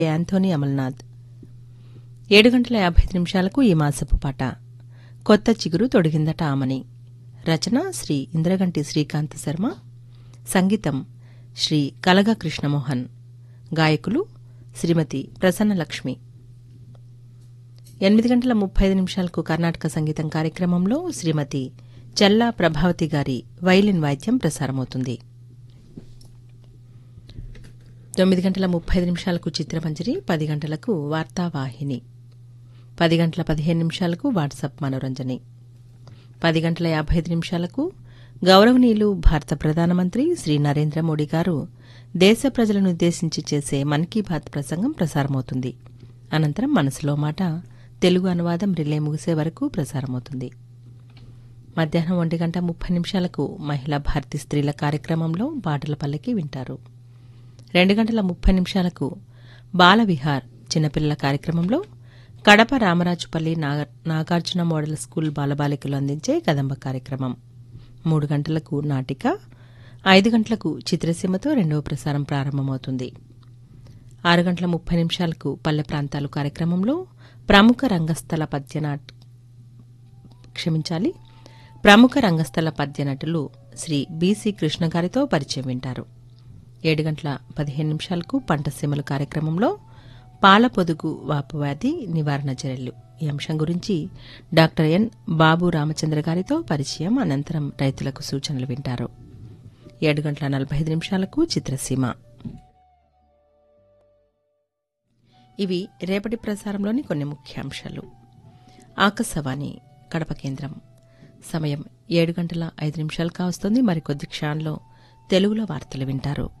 Anthony Amalnath ఏడు గంటల యాభై ఐదు నిమిషాలకు ఈ మాసపు పాట కొత్త చిగురు తొడిగిందట ఆమని రచన శ్రీ ఇంద్రగంటి శ్రీకాంత్ శర్మ సంగీతం శ్రీ కలగ కృష్ణమోహన్ గాయకులు శ్రీమతి ప్రసన్నలక్ష్మి ఎనిమిది గంటల ముప్పై ఐదు నిమిషాలకు కర్ణాటక సంగీతం కార్యక్రమంలో శ్రీమతి చల్లా ప్రభావతి గారి వైలిన్ వాద్యం ప్రసారమవుతుంది తొమ్మిది గంటల ముప్పై ఐదు నిమిషాలకు చిత్రమంజరి పది గంటలకు వార్తావాహిని పది గంటల పదిహేను నిమిషాలకు వాట్సాప్ మనోరంజని పది గంటల యాభై ఐదు నిమిషాలకు గౌరవనీయులు భారత ప్రధానమంత్రి శ్రీ నరేంద్ర మోడీ గారు దేశ ప్రజలను ఉద్దేశించి చేసే మన్ కీ బాత్ ప్రసంగం ప్రసారమవుతుంది అనంతరం మనసులో మాట తెలుగు అనువాదం రిలే ముగిసే వరకు ప్రసారమవుతుంది మధ్యాహ్నం ఒంటి గంట ముప్పై నిమిషాలకు మహిళా భారతి స్త్రీల కార్యక్రమంలో పాటల పల్లకి వింటారు రెండు గంటల ముప్పై నిమిషాలకు బాలవిహార్ చిన్నపిల్లల కార్యక్రమంలో కడప రామరాజుపల్లి నాగ నాగార్జున మోడల్ స్కూల్ బాలబాలికలు అందించే కదంబ కార్యక్రమం మూడు గంటలకు నాటిక ఐదు గంటలకు చిత్రసీమతో రెండవ ప్రసారం ప్రారంభమవుతుంది ఆరు గంటల ముప్పై నిమిషాలకు పల్లె ప్రాంతాలు కార్యక్రమంలో ప్రముఖ రంగస్థల పద్యనాట్ క్షమించాలి ప్రముఖ రంగస్థల పద్యనటులు శ్రీ బీసీ కృష్ణ గారితో పరిచయం వింటారు ఏడు గంటల పదిహేను నిమిషాలకు పంట సీమలు కార్యక్రమంలో పాల పొదుగు వాపు వ్యాధి నివారణ చర్యలు ఈ అంశం గురించి డాక్టర్ ఎన్ బాబు రామచంద్ర గారితో పరిచయం అనంతరం రైతులకు సూచనలు వింటారు ఏడు గంటల నలభై ఐదు నిమిషాలకు చిత్రసీమ ఇవి రేపటి ప్రసారంలోని కొన్ని ముఖ్యాంశాలు ఆకాశవాణి కడప కేంద్రం సమయం ఏడు గంటల ఐదు నిమిషాలు కావస్తుంది మరికొద్ది క్షణాల్లో తెలుగులో వార్తలు వింటారు